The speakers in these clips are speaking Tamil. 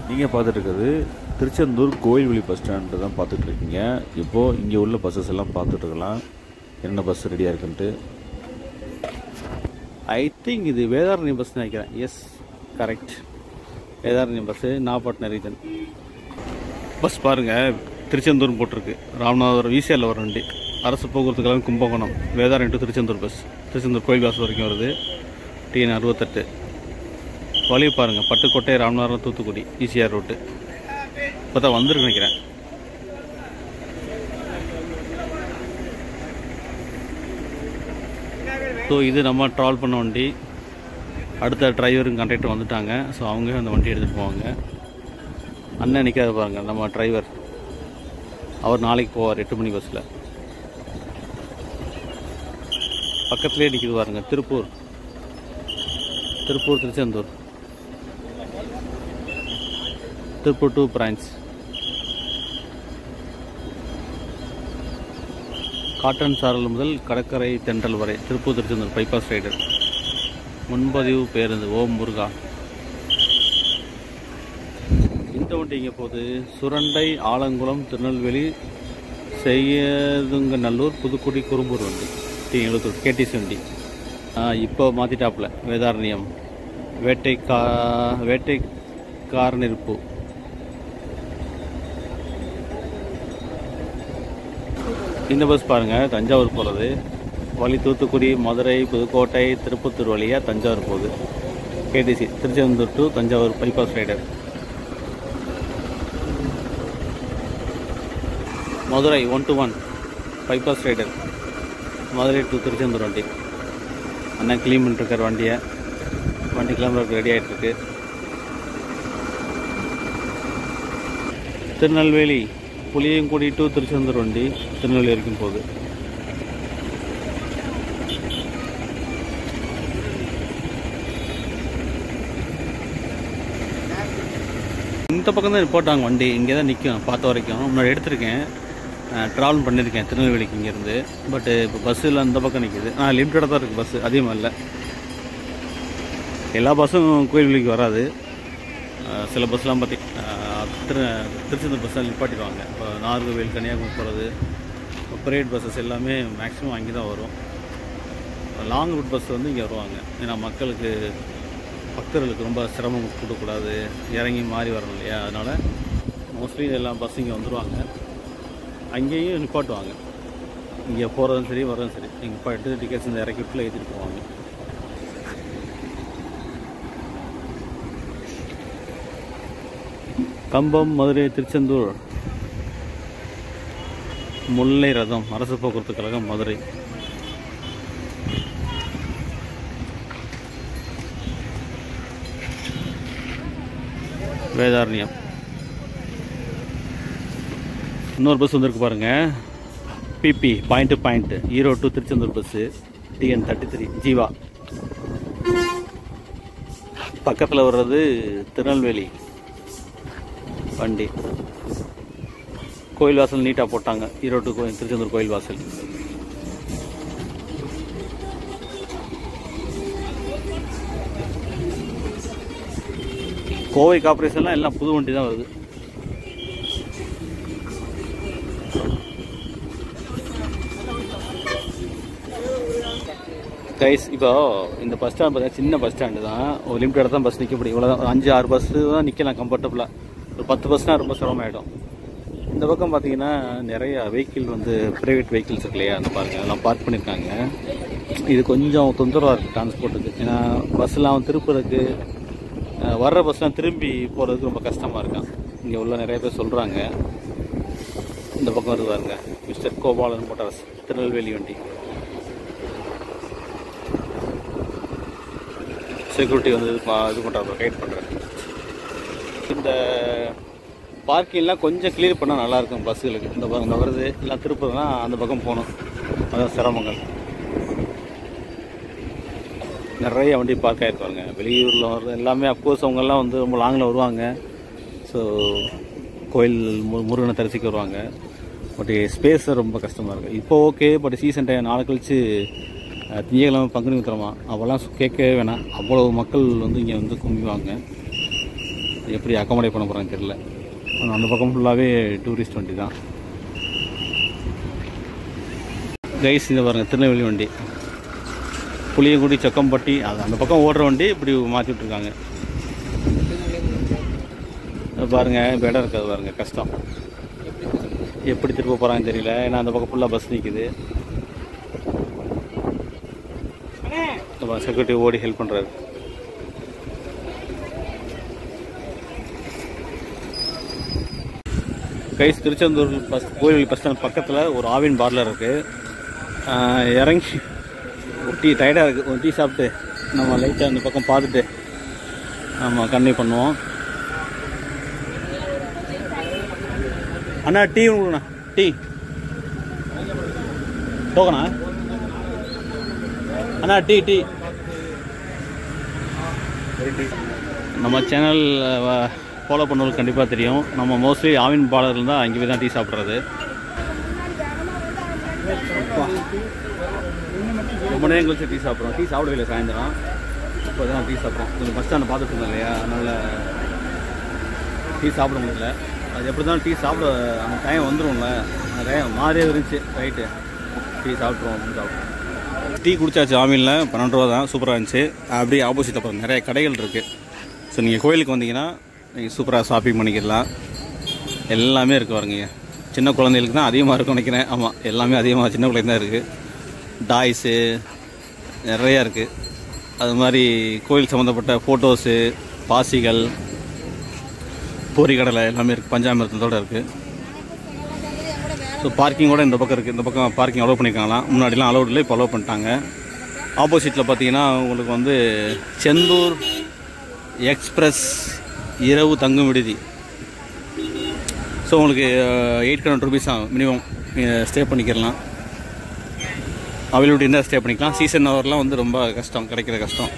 நீங்கள் பார்த்துட்டு இருக்கிறது திருச்செந்தூர் கோயில்வெளி பஸ் ஸ்டாண்டு தான் பார்த்துட்டு இருக்கீங்க இப்போது இங்கே உள்ள பஸ்ஸஸ் எல்லாம் பார்த்துட்டு இருக்கலாம் என்ன பஸ் ரெடியாக இருக்குன்ட்டு ஐ திங்க் இது வேதாரண்ய பஸ் நினைக்கிறேன் yes correct Vedaranya bus Nagapattinam region bus பாருங்கள் திருச்செந்தூர் போட்டிருக்கு ராமநாதபுரம் விசிஆரில் வர வண்டி அரசு போக்குவரத்து கழகம் கும்பகோணம் வேதாரண்யம் டு திருச்செந்தூர் பஸ் திருச்செந்தூர் கோயில் வாசல் வரைக்கும் வருது டிஎன் அறுபத்தெட்டு வழி பாருங்கள் பட்டுக்கோட்டை ராமநாதபுரம் தூத்துக்குடி ஈசிஆர் ரோட்டு இப்போ தான் வந்திருக்கு நினைக்கிறேன் ஸோ இது நம்ம ட்ராவல் பண்ண வண்டி அடுத்த டிரைவரும் கண்டக்டர் வந்துட்டாங்க ஸோ அவங்க அந்த வண்டி எடுத்துகிட்டு போவாங்க அண்ணன் நிற்காத பாருங்க நம்ம டிரைவர் அவர் நாளைக்கு போவார் எட்டு மணி பஸ்ஸில் பக்கத்துலேயே நிற்கிது பாருங்க Tiruppur Tiruppur Tiruchendur Tiruppur to branch cotton சாரல் முதல் கடற்கரை தென்றல் வரை திருப்பூர் திருச்செந்தூர் பைபாஸ் ரைடர் முன்பதிவு பேருந்து ஓம் முருகா இந்த வண்டி இங்கே போகுது சுரண்டை ஆலங்குளம் திருநெல்வேலி செய்யதுங்கநல்லூர் புதுக்குடி குறும்பூர் வண்டி டி எழுபத்தூர் கேடிசி வண்டி ஆ, இப்போ மாற்றிட்டாப்புல வேதாரண்யம் வேட்டை கா வேட்டை காரனிருப்பு இந்த பஸ் பாருங்கள் தஞ்சாவூர் போகிறது வழி தூத்துக்குடி மதுரை புதுக்கோட்டை திருப்பத்தூர் வழியாக தஞ்சாவூர் போகுது KTC Tiruchendur to Thanjavur bypass rider Madurai one to one bypass rider Madurai to Tiruchendur வண்டி அண்ணன் க்ளீன் பண்ணிட்டுருக்கார் வண்டியை வண்டி கிளம்புறதுக்கு ரெடி ஆகிட்டுருக்கு திருநெல்வேலி புளியங்குடி டு திருச்செந்தூர் வண்டி திருநெல்வேலி வரைக்கும் போகுது இந்த பக்கம் தான் போட்டாங்க வண்டி இங்கே தான் நிற்கும் பார்த்த வரைக்கும் முன்னாடி எடுத்திருக்கேன் ட்ராவல் பண்ணியிருக்கேன் திருநெல்வேலிக்கு இங்கேருந்து பட்டு இப்போ பஸ்ஸில் அந்த பக்கம் நிற்கிது ஆனால் லிமிட்டடாக தான் இருக்குது பஸ்ஸு அதிகமாக இல்லை எல்லா பஸ்ஸும் கோயில்வெளிக்கு வராது அஹ் சில பஸ்லாம் பார்த்தி அஹ் திரு திருச்செந்தூர் பஸ்ஸில் நிப்பாட்டிடுவாங்க இப்போ நாகர்கோவில் கன்னியாகுமரி போகிறது ப்ரைவேட் பஸ்ஸஸ் எல்லாமே மேக்ஸிமம் அங்கே தான் வரும் லாங் ரூட் பஸ் வந்து இங்கே வருவாங்க ஏன்னா மக்களுக்கு பக்தர்களுக்கு ரொம்ப சிரமம் கொடுக்கக்கூடாது இறங்கி மாறி வரணும் இல்லையா அதனால் மோஸ்ட்லி எல்லா பஸ் இங்கே வந்துடுவாங்க அங்கேயும் நிப்பாட்டுவாங்க இங்கே போகிறதும் சரி வரதும் சரி இங்கே நிப்பாட்டு டிக்கெட்ஸ் இந்த இறக்கி விட்டுல ஏற்றிட்டு போவாங்க கம்பம் மதுரை திருச்செந்தூர் முல்லை ரதம் அரசு போக்குவரத்து கழகம் மதுரை வேதாரண்யம் இன்னொரு பஸ் வந்திருக்கு பாருங்க BP point to point Erode to Tiruchendur bus TN thirty three Jeeva பக்கத்தில் வர்றது திருநெல்வேலி வண்டி கோயில் வாசல் நீட்டாக போட்டாங்க ஈரோடு கோயில் திருச்செந்தூர் கோயில் வாசல் கோவை கார்பரேஷன்லாம் எல்லாம் புது வண்டி தான் வருது கைஸ் இப்போ இந்த பஸ் ஸ்டாண்ட் பார்த்தீங்கன்னா சின்ன பஸ் ஸ்டாண்டு தான் ஒரு லிமிட்டடாக தான் பஸ் நிற்க முடியும் இவ்வளோ ஒரு அஞ்சு ஆறு பஸ்ஸு தான் நிற்கலாம் கம்ஃபர்டபுளாக ஒரு பத்து பஸ்னால் ரொம்ப சிரமமாயிடும் இந்த பக்கம் பார்த்தீங்கன்னா நிறைய வெஹிக்கிள் வந்து ப்ரைவேட் வெஹிக்கிள்ஸ் இருக்கு இல்லையா அந்த பாருங்க அதெல்லாம் பார்க் பண்ணியிருக்காங்க இது கொஞ்சம் தொந்தரவாக இருக்குது டிரான்ஸ்போர்ட்டுக்கு ஏன்னா பஸ்ஸெலாம் திருப்புறதுக்கு அஹ், வர்ற பஸ்லாம் திரும்பி போகிறதுக்கு ரொம்ப கஷ்டமாக இருக்கான் இங்கே உள்ள நிறைய பேர் சொல்கிறாங்க இந்த பக்கம் வருது பாருங்க மிஸ்டர் கோபாலன் மோட்டார்ஸ் திருநெல்வேலி வண்டி செக்யூரிட்டி வந்து இது பா- இது பண்ணுறாங்க கைட் பண்ணுறாங்க இந்த பார்க்கிங்லாம் கொஞ்சம் கிளியர் பண்ணால் நல்லாயிருக்கும் பஸ்ஸுகளுக்கு இந்த பக்கம் இந்த வருது எல்லாம் திருப்பதுனா அந்த பக்கம் போகணும் அதான் சிரமங்கள் நிறைய வண்டி பார்க் ஆகிருப்பாங்க வெளியூரில் வர்றது எல்லாமே அப்கோர்ஸ் அவங்கெல்லாம் வந்து ரொம்ப லாங்கில் வருவாங்க ஸோ கோயில் மு முருகனை தரிசிக்க வருவாங்க பட் ஸ்பேஸ் ரொம்ப கஷ்டமாக இருக்குது இப்போ ஓகே பட் சீசன் டைம் நாளை கழிச்சு அஹ், திங்கட்கிழமை பங்குனி உத்திரமா அப்போல்லாம் கேட்கவே வேணாம் அவ்வளோ மக்கள் வந்து இங்கே வந்து கும்பிடுவாங்க எப்படி அக்காமடேட் பண்ண போகிறாங்க தெரியல ஆனா, அந்த பக்கம் ஃபுல்லாகவே டூரிஸ்ட் வண்டி தான் கைஸ் இந்த பாருங்க திருநெல்வேலி வண்டி புளியங்குடி சொக்கம்பட்டி அது அந்த பக்கம் ஓடுற வண்டி இப்படி மாற்றி விட்ருக்காங்க அது பாருங்க இப்போ இடம் இருக்காது பாருங்க கஷ்டம் எப்படி திரும்ப போகிறாங்கன்னு தெரியல ஏன்னா அந்த பக்கம் ஃபுல்லாக பஸ் நிற்குது செக்யூரிட்டி ஓடி ஹெல்ப் பண்ணுறாரு கைஸ் திருச்செந்தூர் பஸ் கோயில் பஸ் ஸ்டாண்ட் பக்கத்தில் ஒரு ஆவின் பார்லர் இருக்குது இறங்கி ஒரு டீ டயர்டாக இருக்குது ஒரு டீ சாப்பிட்டு நம்ம லைட்டாக அந்த பக்கம் பார்த்துட்டு ஆமாம் கன்னியூ பண்ணுவோம் அண்ணா டீ கொடுங்கண்ணா டீ டோக்கனா அண்ணா டீ டீ நம்ம சேனல் ஃபாலோ பண்ணவங்களுக்கு கண்டிப்பாக தெரியும் நம்ம மோஸ்ட்லி ஆவின் பாலரில் தான் அங்கே போய் தான் டீ சாப்பிட்றது ரொம்ப நேரம் கழிச்சு டீ சாப்பிட்றோம் டீ சாப்பிடவே இல்லை சாயந்தரம் இப்போ தான் டீ சாப்பிட்றோம் கொஞ்சம் பஸ் ஸ்டாண்ட் பார்த்துட்டு இருந்தோம் இல்லையா அதனால் டீ சாப்பிட முடியல அது எப்படி தான் டீ சாப்பிட அந்த டைம் வந்துடும்ல அந்த டைம் மாதிரியே இருந்துச்சு ரைட்டு டீ சாப்பிட்ருவோம் அப்படின்னு சாப்பிட்றோம் டீ குடிச்சாச்சு ஆமீனில் பன்னெண்டு ரூபா தான் சூப்பராக இருந்துச்சு அப்படியே ஆப்போசிட்டில் பாருங்க நிறைய கடைகள் இருக்குது ஸோ நீங்கள் கோயிலுக்கு வந்தீங்கன்னா நீங்கள் சூப்பராக ஷாப்பிங் பண்ணிக்கலாம் எல்லாமே இருக்குது பாருங்க சின்ன குழந்தைகளுக்கு தான் அதிகமாக இருக்கும் நினைக்கிறேன் ஆமாம் எல்லாமே அதிகமாக சின்ன குழந்தை தான் இருக்குது டாய்ஸு நிறையா இருக்குது அது மாதிரி கோயில் சம்மந்தப்பட்ட ஃபோட்டோஸு பாசிகள் பொரிக்கடலை எல்லாமே இருக்குது பஞ்சாமிரத்தத்தோடு இருக்குது ஸோ பார்க்கிங்கோட இந்த பக்கம் இருக்குது இந்த பக்கம் பார்க்கிங் அலோவ் பண்ணியிருக்காங்களாம் முன்னாடிலாம் அலோவ் இல்லை இப்போ அலோவ் பண்ணிட்டாங்க ஆப்போசிட்டில் பார்த்தீங்கன்னா உங்களுக்கு வந்து செந்தூர் எக்ஸ்பிரஸ் இரவு தங்கும் விடுதி ஸோ உங்களுக்கு எயிட் ஹண்ட்ரட் ருபீஸ் தான் மினிமம் ஸ்டே பண்ணிக்கிறலாம் அவைலபிலிட்டி இருந்தால் ஸ்டே பண்ணிக்கலாம் சீசன் ஹவர்லாம் வந்து ரொம்ப கஷ்டம் கிடைக்கிற கஷ்டம்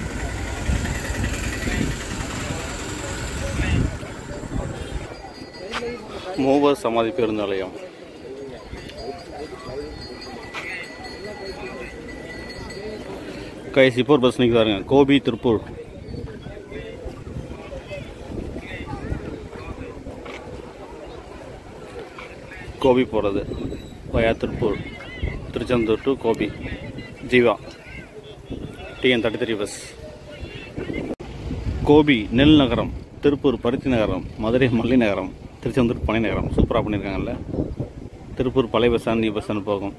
மூவர் சமாதி பேருந்து நிலையம் கை சிப்பூர் பஸ் நிற்க பாருங்க கோபி திருப்பூர் கோபி போகிறது via Tiruppur Tiruchendur to Gobi Jeeva TN thirty three bus Gobi நெல் நகரம் திருப்பூர் பருத்தி நகரம் மதுரை மல்லி நகரம் திருச்செந்தூர் பனை நகரம் சூப்பராக பண்ணியிருக்காங்கல்ல திருப்பூர் பழைய bus stand new bus stand போகும்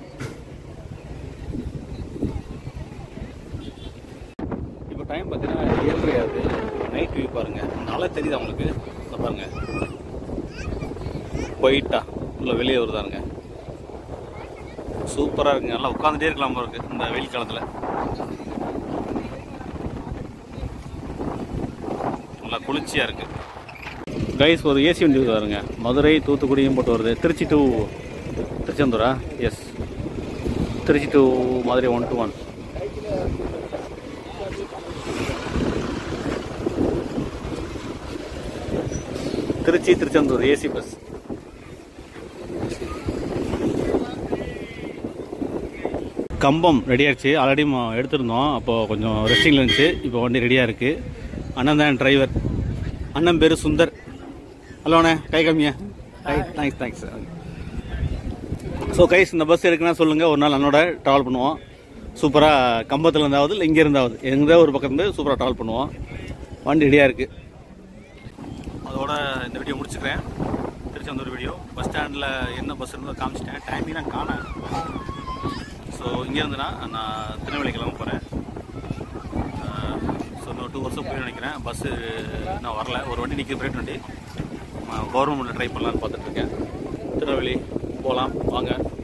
இப்போ டைம் பார்த்தீங்கன்னா ஏழரை ஆகுது நைட் வியூ பாருங்கள் அந்த அலை தெரியுதா உங்களுக்கு இந்த பாருங்க ஒயிட்டா உள்ள வெளியே வருதாருங்க சூப்பராக இருக்குங்க நல்லா உட்காந்துட்டே இருக்கலாம் போல இருக்கு இந்த வெயில் காலத்தில் நல்லா குளிர்ச்சியாக இருக்கு கைஸ் ஒரு ஏசி வண்டி வருங்க மதுரை தூத்துக்குடியும் போட்டு வருது திருச்சி டு திருச்செந்தூரா yes Trichy to Madurai one to one Trichy Tiruchendur AC bus Kambam ready ஆயிடுச்சு ஆல்ரெடி எடுத்திருந்தோம் அப்போது கொஞ்சம் ரெஸ்டிங்கில் இருந்துச்சு இப்போ வண்டி ரெடியாக இருக்குது அண்ணன் தான் டிரைவர் அண்ணன் பேர் சுந்தர் ஹலோ அண்ணே கை கம்மியா கை தேங்க்ஸ் தேங்க்ஸ் ஸோ கைஸ் இந்த பஸ் இருக்குன்னா சொல்லுங்கள் ஒரு நாள் அண்ணோட ட்ராவல் பண்ணுவோம் சூப்பராக கம்பத்தில் இருந்தாவது இல்லை இங்கே இருந்தாவது எங்கே ஒரு பக்கம் இருந்து சூப்பராக ட்ராவல் பண்ணுவோம் வண்டி ரெடியாக இருக்குது அதோட இந்த வீடியோ முடிச்சுக்கிறேன் திருச்செந்தூர் வீடியோ பஸ் ஸ்டாண்டில் என்ன பஸ் இருந்தோ காமிச்சிட்டேன் டைமிங் நான் காணேன் ஸோ இங்கேருந்துனா நான் திருநெல்வேலி கிளம்ப போகிறேன் ஸோ இன்னும் டூ வருஷம் போய் நினைக்கிறேன் பஸ்ஸு நான் வரல ஒரு வண்டி நிற்கிற பிரைட் வண்டி கவர்மெண்ட்டில் ட்ரை பண்ணலான்னு பார்த்துட்ருக்கேன் திருநெல்வேலி போகலாம் வாங்க